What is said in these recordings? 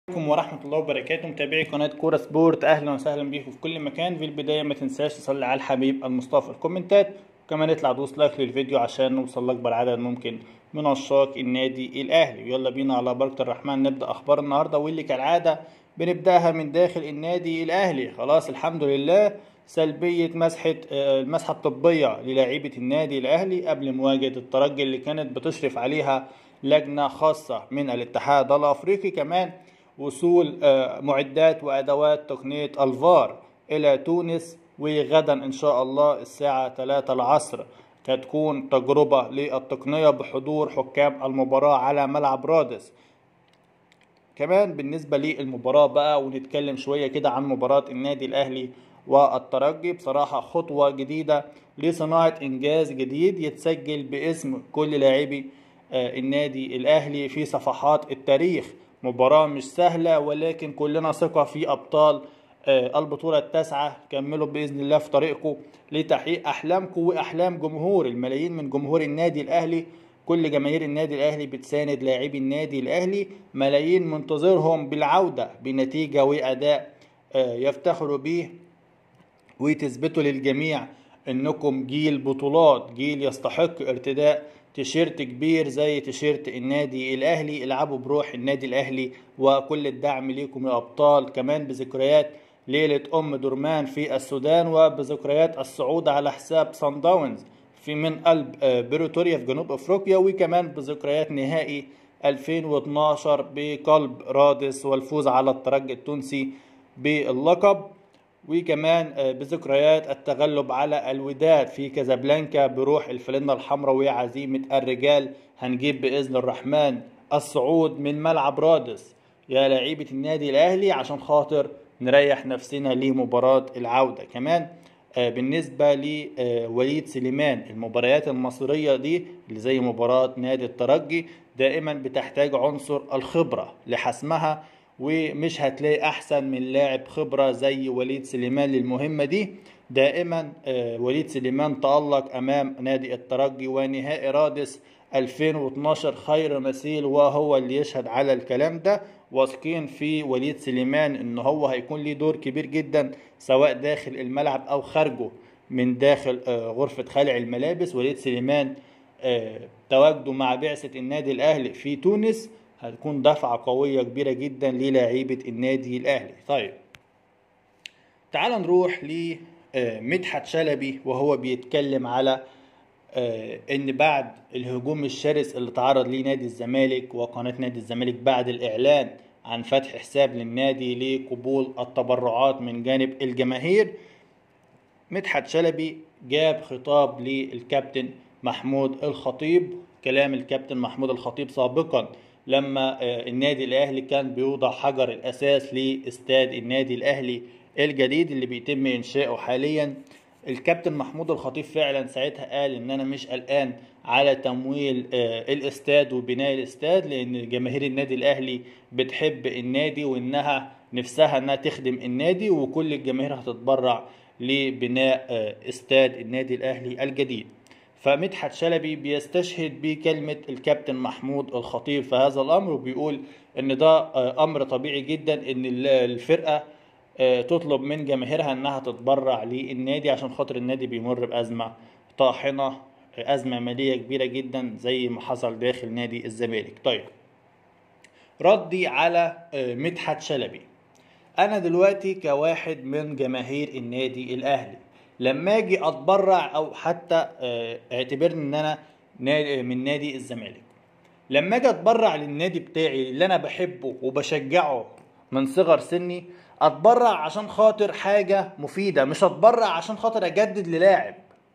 عليكم ورحمة الله وبركاته متابعي قناة كورة سبورت أهلا وسهلا بيكم في كل مكان في البداية ما تنساش تصلي على الحبيب المصطفى في الكومنتات وكمان اطلع دوس لايك للفيديو عشان نوصل لأكبر عدد ممكن من عشاق النادي الأهلي يلا بينا على بركة الرحمن نبدأ أخبار النهاردة واللي كالعادة بنبدأها من داخل النادي الأهلي خلاص الحمد لله سلبية مسحة آه، المسحة الطبية للاعيبة النادي الأهلي قبل مواجهة الترجي اللي كانت بتشرف عليها لجنة خاصة من الاتحاد الأفريقي كمان وصول آه، معدات وأدوات تقنية الفار إلى تونس وغدا إن شاء الله الساعة 3 العصر هتكون تجربة للتقنية بحضور حكام المباراة على ملعب رادس كمان بالنسبة للمباراة بقى ونتكلم شوية كده عن مباراة النادي الأهلي والترجي بصراحة خطوة جديدة لصناعة إنجاز جديد يتسجل باسم كل لاعبي آه، النادي الأهلي في صفحات التاريخ مباراة مش سهلة ولكن كلنا ثقة في أبطال آه، البطولة التاسعة كملوا بإذن الله في طريقكم لتحقيق أحلامكم وأحلام جمهور الملايين من جمهور النادي الأهلي كل جماهير النادي الأهلي بتساند لاعبي النادي الأهلي ملايين منتظرهم بالعودة بنتيجة وأداء آه، يفتخروا به وتثبتوا للجميع انكم جيل بطولات جيل يستحق ارتداء تيشيرت كبير زي تيشيرت النادي الاهلي العبوا بروح النادي الاهلي وكل الدعم ليكم يا ابطال كمان بذكريات ليلة ام درمان في السودان وبذكريات الصعود على حساب صن داونز في من قلب آه، بريتوريا في جنوب افريقيا وكمان بذكريات نهائي 2012 بقلب رادس والفوز على الترجي التونسي باللقب وكمان آه، بذكريات التغلب على الوداد في كازابلانكا بروح الفلنة الحمراء وعزيمة الرجال هنجيب بإذن الرحمن الصعود من ملعب رادس يا لعيبة النادي الأهلي عشان خاطر نريح نفسنا لمباراة العودة كمان آه، بالنسبة لوليد سليمان المباريات المصرية دي اللي زي مباراة نادي الترجي دائما بتحتاج عنصر الخبرة لحسمها ومش هتلاقي احسن من لاعب خبره زي وليد سليمان للمهمه دي دائما آه، وليد سليمان تالق امام نادي الترجي ونهائي رادس 2012 خير مثيل وهو اللي يشهد على الكلام ده واثقين في وليد سليمان ان هو هيكون ليه دور كبير جدا سواء داخل الملعب او خارجه من داخل آه، غرفه خلع الملابس وليد سليمان آه، تواجده مع بعثه النادي الاهلي في تونس هتكون دفعة قوية كبيرة جدا للاعيبة النادي الأهلي طيب تعال نروح لمدحت شلبي وهو بيتكلم على آه، ان بعد الهجوم الشرس اللي تعرض ليه نادي الزمالك وقناة نادي الزمالك بعد الاعلان عن فتح حساب للنادي لقبول التبرعات من جانب الجماهير مدحت شلبي جاب خطاب للكابتن محمود الخطيب كلام الكابتن محمود الخطيب سابقا لما آه، النادي الاهلي كان بيوضع حجر الاساس لاستاد النادي الاهلي الجديد اللي بيتم انشاؤه حاليا الكابتن محمود الخطيب فعلا ساعتها قال ان انا مش قلقان على تمويل آه، الاستاد وبناء الاستاد لان جماهير النادي الاهلي بتحب النادي وانها نفسها انها تخدم النادي وكل الجماهير هتتبرع لبناء آه، استاد النادي الاهلي الجديد فمدحت شلبي بيستشهد بكلمة الكابتن محمود الخطيب في هذا الأمر وبيقول إن ده آه، أمر طبيعي جدا إن ال- الفرقة آه، تطلب من جماهيرها إنها تتبرع للنادي عشان خاطر النادي بيمر بأزمة طاحنة آه، أزمة مالية كبيرة جدا زي ما حصل داخل نادي الزمالك طيب ردي على آه، مدحت شلبي انا دلوقتي كواحد من جماهير النادي الاهلي لما اجي اتبرع او حتى آه، اعتبرني ان انا نا- من نادي الزمالك لما اجي اتبرع للنادي بتاعي اللي انا بحبه وبشجعه من صغر سني اتبرع عشان خاطر حاجة مفيدة مش اتبرع عشان خاطر اجدد للاعب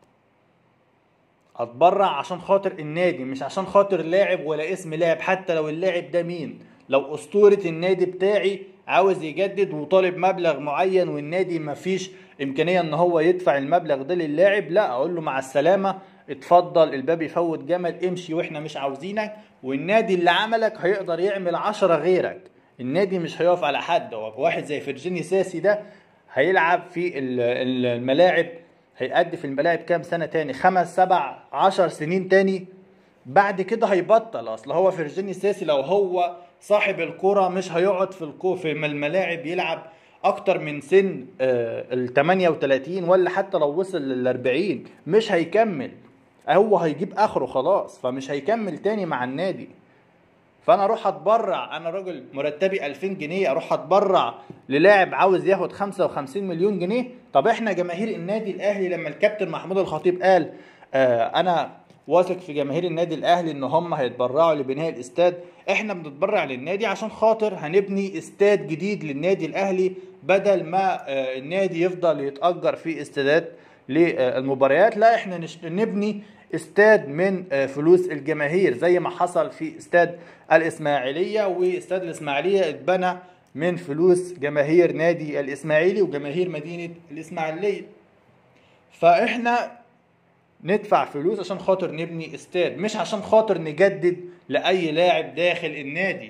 اتبرع عشان خاطر النادي مش عشان خاطر لاعب ولا اسم لاعب حتى لو اللاعب ده مين لو اسطورة النادي بتاعي عاوز يجدد وطالب مبلغ معين والنادي مفيش امكانية ان هو يدفع المبلغ ده للاعب لا اقول له مع السلامة اتفضل الباب يفوت جمل امشي واحنا مش عاوزينك والنادي اللي عملك هيقدر يعمل عشرة غيرك النادي مش هيقف على حد هو واحد زي فرجيني ساسي ده هيلعب في ال- ال- الملاعب هيأدي في الملاعب كام سنة تاني خمس سبع عشر سنين تاني بعد كده هيبطل اصل هو فرجيني ساسي لو هو صاحب الكرة مش هيقعد في الكو في الملاعب يلعب اكتر من سن ال 38 ولا حتى لو وصل لل 40 مش هيكمل هو هيجيب اخره خلاص فمش هيكمل تاني مع النادي فانا اروح اتبرع انا راجل مرتبي 2000 جنيه اروح اتبرع للاعب عاوز ياخد 55 مليون جنيه طب احنا جماهير النادي الاهلي لما الكابتن محمود الخطيب قال آه انا واثق في جماهير النادي الاهلي ان هم هيتبرعوا لبناء الاستاد احنا بنتبرع للنادي عشان خاطر هنبني استاد جديد للنادي الاهلي بدل ما آه النادي يفضل يتاجر في استادات للمباريات لا احنا نبني استاد من فلوس الجماهير زي ما حصل في استاد الاسماعيليه واستاد الاسماعيليه اتبنى من فلوس جماهير نادي الاسماعيلي وجماهير مدينه الاسماعيليه فاحنا ندفع فلوس عشان خاطر نبني استاد مش عشان خاطر نجدد لاي لاعب داخل النادي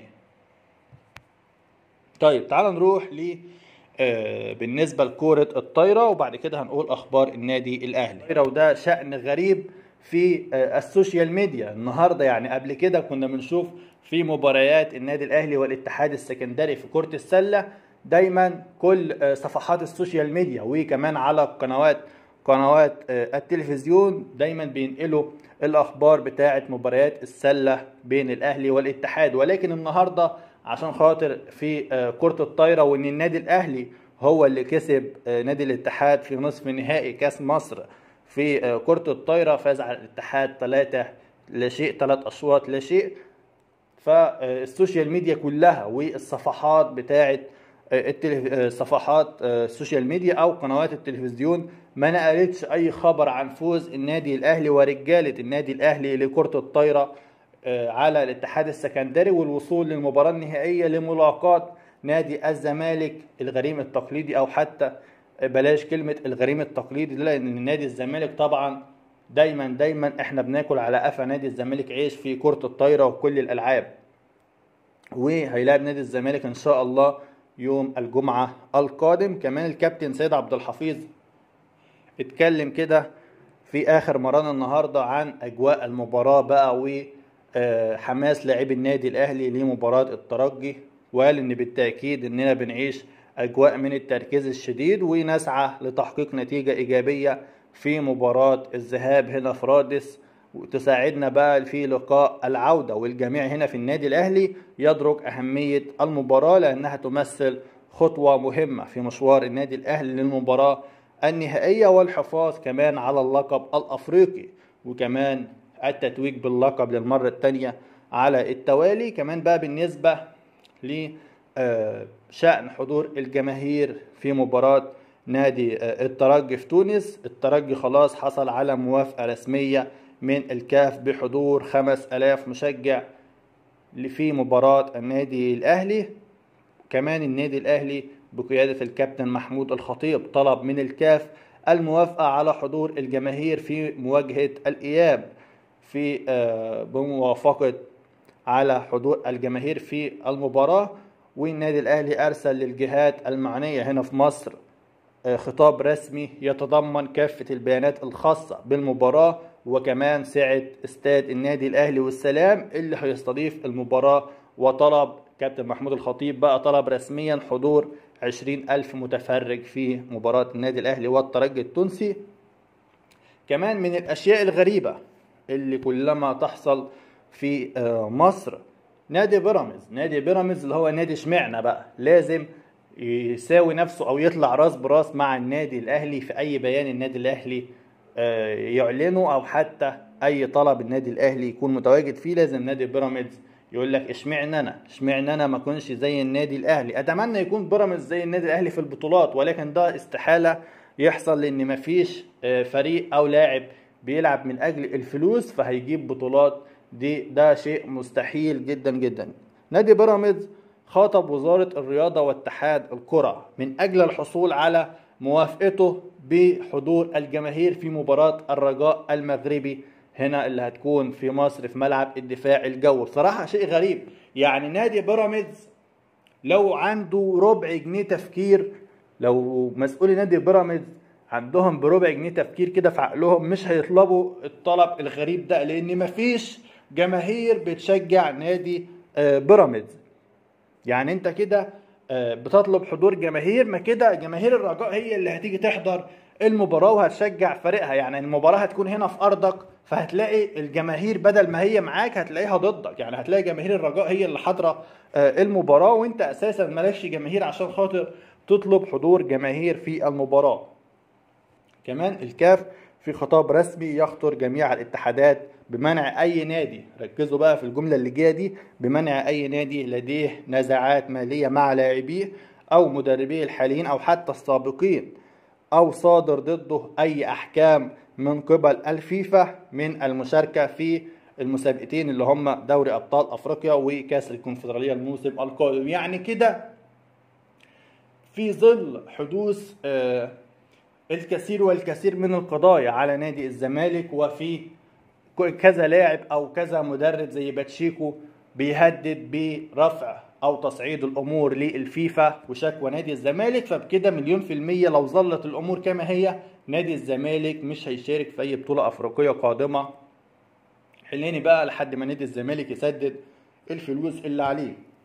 طيب تعال نروح ل آه بالنسبه لكره الطايره وبعد كده هنقول اخبار النادي الاهلي وده شان غريب في آه السوشيال ميديا النهارده يعني قبل كده كنا بنشوف في مباريات النادي الاهلي والاتحاد السكندري في كره السله دايما كل آه صفحات السوشيال ميديا وكمان على القنوات قنوات التلفزيون دايما بينقلوا الاخبار بتاعه مباريات السله بين الاهلي والاتحاد ولكن النهارده عشان خاطر في كره الطايره وان النادي الاهلي هو اللي كسب نادي الاتحاد في نصف نهائي كاس مصر في كره الطايره فاز على الاتحاد ثلاثة لا شيء ثلاث اشواط لا شيء فالسوشيال ميديا كلها والصفحات بتاعه التلف... صفحات السوشيال ميديا او قنوات التلفزيون ما نقلتش اي خبر عن فوز النادي الاهلي ورجاله النادي الاهلي لكره الطايره على الاتحاد السكندري والوصول للمباراه النهائيه لملاقاه نادي الزمالك الغريم التقليدي او حتى بلاش كلمه الغريم التقليدي لان نادي الزمالك طبعا دايما دايما احنا بناكل على قفا نادي الزمالك عيش في كره الطايره وكل الالعاب وهيلاعب نادي الزمالك ان شاء الله يوم الجمعة القادم كمان الكابتن سيد عبد الحفيظ اتكلم كده في آخر مران النهاردة عن أجواء المباراة بقى وحماس لاعبي النادي الأهلي لمباراة الترجي وقال إن بالتأكيد إننا بنعيش أجواء من التركيز الشديد ونسعى لتحقيق نتيجة إيجابية في مباراة الذهاب هنا في رادس وتساعدنا بقى في لقاء العودة والجميع هنا في النادي الأهلي يدرك أهمية المباراة لأنها تمثل خطوة مهمة في مشوار النادي الأهلي للمباراة النهائية والحفاظ كمان على اللقب الأفريقي وكمان التتويج باللقب للمرة الثانية على التوالي كمان بقى بالنسبة لشأن حضور الجماهير في مباراة نادي الترجي في تونس الترجي خلاص حصل على موافقة رسمية من الكاف بحضور خمس ألاف مشجع في مباراة النادي الأهلي كمان النادي الأهلي بقيادة الكابتن محمود الخطيب طلب من الكاف الموافقة على حضور الجماهير في مواجهة الإياب في بموافقة على حضور الجماهير في المباراة والنادي الأهلي أرسل للجهات المعنية هنا في مصر خطاب رسمي يتضمن كافة البيانات الخاصة بالمباراة وكمان سعة استاد النادي الأهلي والسلام اللي هيستضيف المباراة وطلب كابتن محمود الخطيب بقى طلب رسميا حضور عشرين ألف متفرج في مباراة النادي الأهلي والترجي التونسي كمان من الأشياء الغريبة اللي كلما تحصل في مصر نادي بيراميدز نادي بيراميدز اللي هو نادي شمعنا بقى لازم يساوي نفسه او يطلع راس براس مع النادي الاهلي في اي بيان النادي الاهلي يعلنه او حتى اي طلب النادي الاهلي يكون متواجد فيه لازم نادي بيراميدز يقول لك اشمعنى انا اشمعنى انا ما اكونش زي النادي الاهلي اتمنى يكون بيراميدز زي النادي الاهلي في البطولات ولكن ده استحاله يحصل لان مفيش فريق او لاعب بيلعب من اجل الفلوس فهيجيب بطولات دي ده شيء مستحيل جدا جدا نادي بيراميدز خاطب وزارة الرياضة واتحاد الكرة من أجل الحصول على موافقته بحضور الجماهير في مباراة الرجاء المغربي هنا اللي هتكون في مصر في ملعب الدفاع الجوي بصراحة شيء غريب يعني نادي بيراميدز لو عنده ربع جنيه تفكير لو مسؤولي نادي بيراميدز عندهم بربع جنيه تفكير كده في عقلهم مش هيطلبوا الطلب الغريب ده لان مفيش جماهير بتشجع نادي بيراميدز يعني انت كده آه، بتطلب حضور جماهير ما كده جماهير الرجاء هي اللي هتيجي تحضر المباراة وهتشجع فريقها يعني المباراة هتكون هنا في أرضك فهتلاقي الجماهير بدل ما هي معاك هتلاقيها ضدك يعني هتلاقي جماهير الرجاء هي اللي حاضرة آه، المباراة وانت أساسا مالكش جماهير عشان خاطر تطلب حضور جماهير في المباراة كمان الكاف في خطاب رسمي يخطر جميع الاتحادات بمنع اي نادي ركزوا بقى في الجمله اللي جايه دي بمنع اي نادي لديه نزاعات ماليه مع لاعبيه او مدربيه الحاليين او حتى السابقين او صادر ضده اي احكام من قبل الفيفا من المشاركه في المسابقتين اللي هم دوري ابطال افريقيا وكاس الكونفدراليه الموسم القادم يعني كده في ظل حدوث آه الكثير والكثير من القضايا على نادي الزمالك وفي كذا لاعب او كذا مدرب زي باتشيكو بيهدد برفع او تصعيد الامور للفيفا وشكوى نادي الزمالك فبكده مليون في المية لو ظلت الامور كما هي نادي الزمالك مش هيشارك في اي بطولة افريقية قادمة حليني بقى لحد ما نادي الزمالك يسدد الفلوس اللي عليه